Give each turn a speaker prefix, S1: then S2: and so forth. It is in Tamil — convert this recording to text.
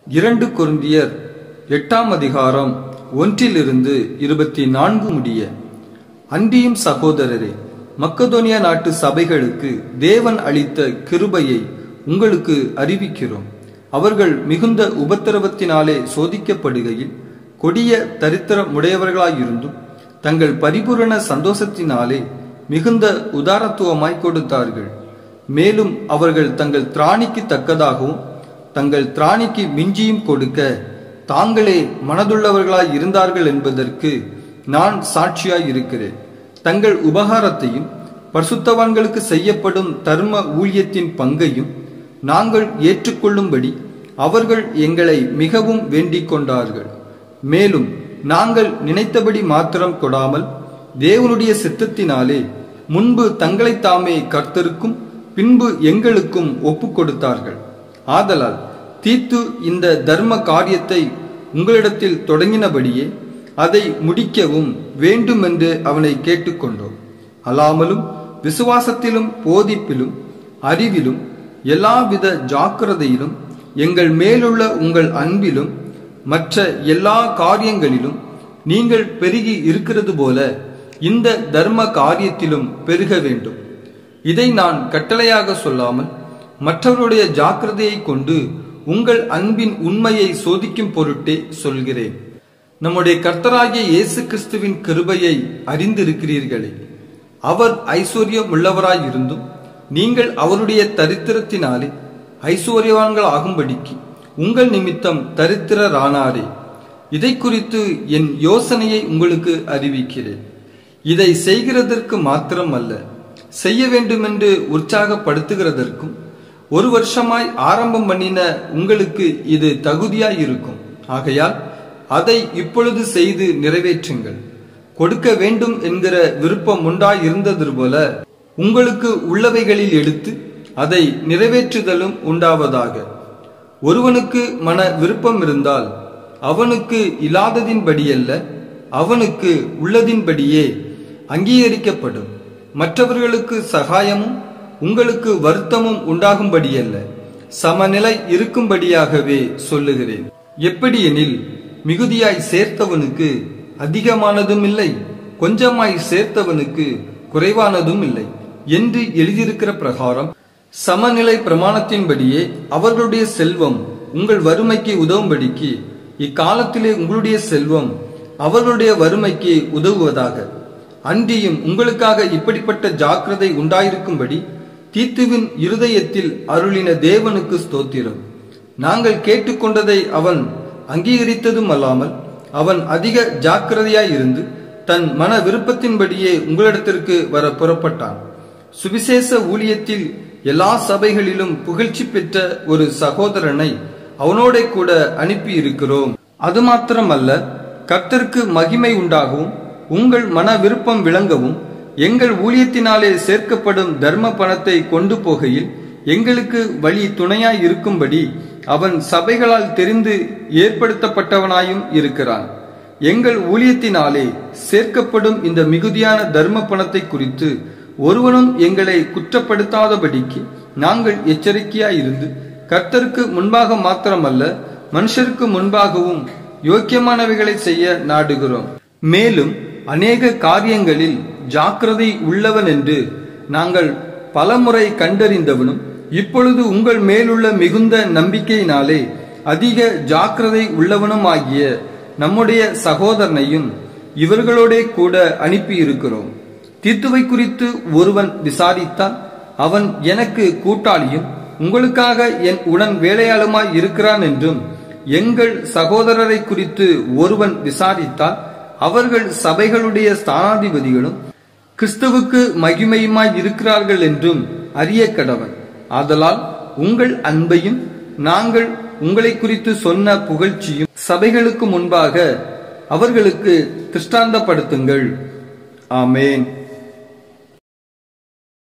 S1: இரண்டு கொரிந்தியர் எட்டாம் அதிகாரம் ஒன்றிலிருந்து இருபத்தி நான்கு முடிய அன்றியும் சகோதரரே மக்கதோனியா நாட்டு சபைகளுக்கு தேவன் அளித்த கிருபையை உங்களுக்கு அறிவிக்கிறோம் அவர்கள் மிகுந்த உபத்திரவத்தினாலே சோதிக்கப்படுகையில் கொடிய தரித்திரமுடையவர்களாயிருந்தும் தங்கள் பரிபூரண சந்தோஷத்தினாலே மிகுந்த உதாரத்துவமாய் கொடுத்தார்கள் மேலும் அவர்கள் தங்கள் திராணிக்கு தக்கதாகவும் தங்கள் திராணிக்கு மிஞ்சியும் கொடுக்க தாங்களே மனதுள்ளவர்களாய் இருந்தார்கள் என்பதற்கு நான் சாட்சியாய் இருக்கிறேன் தங்கள் உபகாரத்தையும் பரிசுத்தவான்களுக்கு செய்யப்படும் தர்ம ஊழியத்தின் பங்கையும் நாங்கள் ஏற்றுக்கொள்ளும்படி அவர்கள் எங்களை மிகவும் வேண்டிக் கொண்டார்கள் மேலும் நாங்கள் நினைத்தபடி மாத்திரம் கொடாமல் தேவனுடைய சித்தத்தினாலே முன்பு தங்களை தாமே கர்த்தருக்கும் பின்பு எங்களுக்கும் ஒப்புக் கொடுத்தார்கள் ஆதலால் தீத்து இந்த தர்ம காரியத்தை உங்களிடத்தில் தொடங்கினபடியே அதை முடிக்கவும் வேண்டுமென்று அவனை கேட்டுக்கொண்டோம் அல்லாமலும் விசுவாசத்திலும் போதிப்பிலும் அறிவிலும் எல்லாவித ஜாக்கிரதையிலும் எங்கள் மேலுள்ள உங்கள் அன்பிலும் மற்ற எல்லா காரியங்களிலும் நீங்கள் பெருகி இருக்கிறது போல இந்த தர்ம காரியத்திலும் பெருக வேண்டும் இதை நான் கட்டளையாக சொல்லாமல் மற்றவருடைய ஜாக்கிரதையை கொண்டு உங்கள் அன்பின் உண்மையை சோதிக்கும் பொருட்டே சொல்கிறேன் நம்முடைய கர்த்தராகிய இயேசு கிறிஸ்துவின் கிருபையை அறிந்திருக்கிறீர்களே அவர் ஐஸ்வர்யம் உள்ளவராயிருந்தும் நீங்கள் அவருடைய தரித்திரத்தினாலே ஐஸ்வர்யவான்கள் ஆகும்படிக்கு உங்கள் நிமித்தம் தரித்திரரானாரே இதை குறித்து என் யோசனையை உங்களுக்கு அறிவிக்கிறேன் இதை செய்கிறதற்கு மாத்திரம் அல்ல செய்ய வேண்டுமென்று உற்சாகப்படுத்துகிறதற்கும் ஒரு வருஷமாய் ஆரம்பம் பண்ணின உங்களுக்கு இது தகுதியாய் இருக்கும் ஆகையால் அதை இப்பொழுது செய்து நிறைவேற்றுங்கள் கொடுக்க வேண்டும் என்கிற விருப்பம் உண்டாய் இருந்தது போல உங்களுக்கு உள்ளவைகளில் எடுத்து அதை நிறைவேற்றுதலும் உண்டாவதாக ஒருவனுக்கு மன விருப்பம் இருந்தால் அவனுக்கு இல்லாததின்படியல்ல அவனுக்கு உள்ளதின்படியே அங்கீகரிக்கப்படும் மற்றவர்களுக்கு சகாயமும் உங்களுக்கு வருத்தமும் உண்டாகும்படியல்ல சமநிலை இருக்கும்படியாகவே சொல்லுகிறேன் எப்படியெனில் மிகுதியாய் சேர்த்தவனுக்கு அதிகமானதும் இல்லை கொஞ்சமாய் சேர்த்தவனுக்கு குறைவானதும் இல்லை என்று எழுதியிருக்கிற பிரகாரம் சமநிலை பிரமாணத்தின்படியே அவர்களுடைய செல்வம் உங்கள் வறுமைக்கு உதவும்படிக்கு இக்காலத்திலே உங்களுடைய செல்வம் அவர்களுடைய வறுமைக்கு உதவுவதாக அன்றியும் உங்களுக்காக இப்படிப்பட்ட ஜாக்கிரதை உண்டாயிருக்கும்படி தீத்துவின் இருதயத்தில் அருளின தேவனுக்கு ஸ்தோத்திரம் நாங்கள் கேட்டுக்கொண்டதை அவன் அங்கீகரித்ததும் அல்லாமல் அவன் அதிக ஜாக்கிரதையாயிருந்து தன் மன விருப்பத்தின்படியே உங்களிடத்திற்கு வர புறப்பட்டான் சுவிசேஷ ஊழியத்தில் எல்லா சபைகளிலும் புகழ்ச்சி பெற்ற ஒரு சகோதரனை அவனோட கூட அனுப்பி இருக்கிறோம் அது மாத்திரமல்ல கர்த்தருக்கு மகிமை உண்டாகவும் உங்கள் மன விருப்பம் விளங்கவும் எங்கள் ஊழியத்தினாலே சேர்க்கப்படும் தர்ம பணத்தை கொண்டு போகையில் எங்களுக்கு வழி துணையாய் இருக்கும்படி அவன் சபைகளால் தெரிந்து ஏற்படுத்தப்பட்டவனாயும் இருக்கிறான் எங்கள் ஊழியத்தினாலே சேர்க்கப்படும் இந்த மிகுதியான தர்ம பணத்தை குறித்து ஒருவனும் எங்களை குற்றப்படுத்தாதபடிக்கு நாங்கள் எச்சரிக்கையாயிருந்து கர்த்தருக்கு முன்பாக மாத்திரமல்ல மனுஷருக்கு முன்பாகவும் யோக்கியமானவைகளை செய்ய நாடுகிறோம் மேலும் அநேக காரியங்களில் ஜாக்கிரதை உள்ளவன் என்று நாங்கள் பலமுறை கண்டறிந்தவனும் இப்பொழுது உங்கள் மேலுள்ள மிகுந்த நம்பிக்கையினாலே அதிக ஜாக்கிரதை உள்ளவனும் ஆகிய நம்முடைய சகோதரனையும் இவர்களோட கூட அனுப்பி இருக்கிறோம் தீத்துவை குறித்து ஒருவன் விசாரித்தால் அவன் எனக்கு கூட்டாளியும் உங்களுக்காக என் உடன் வேலையாளுமாய் இருக்கிறான் என்றும் எங்கள் சகோதரரை குறித்து ஒருவன் விசாரித்தால் அவர்கள் சபைகளுடைய ஸ்தானாதிபதிகளும் கிறிஸ்துவுக்கு மகிமையுமாய் இருக்கிறார்கள் என்றும் அறிய கடவன் ஆதலால் உங்கள் அன்பையும் நாங்கள் உங்களை குறித்து சொன்ன புகழ்ச்சியும் சபைகளுக்கு முன்பாக அவர்களுக்கு திருஷ்டாந்தப்படுத்துங்கள் ஆமேன்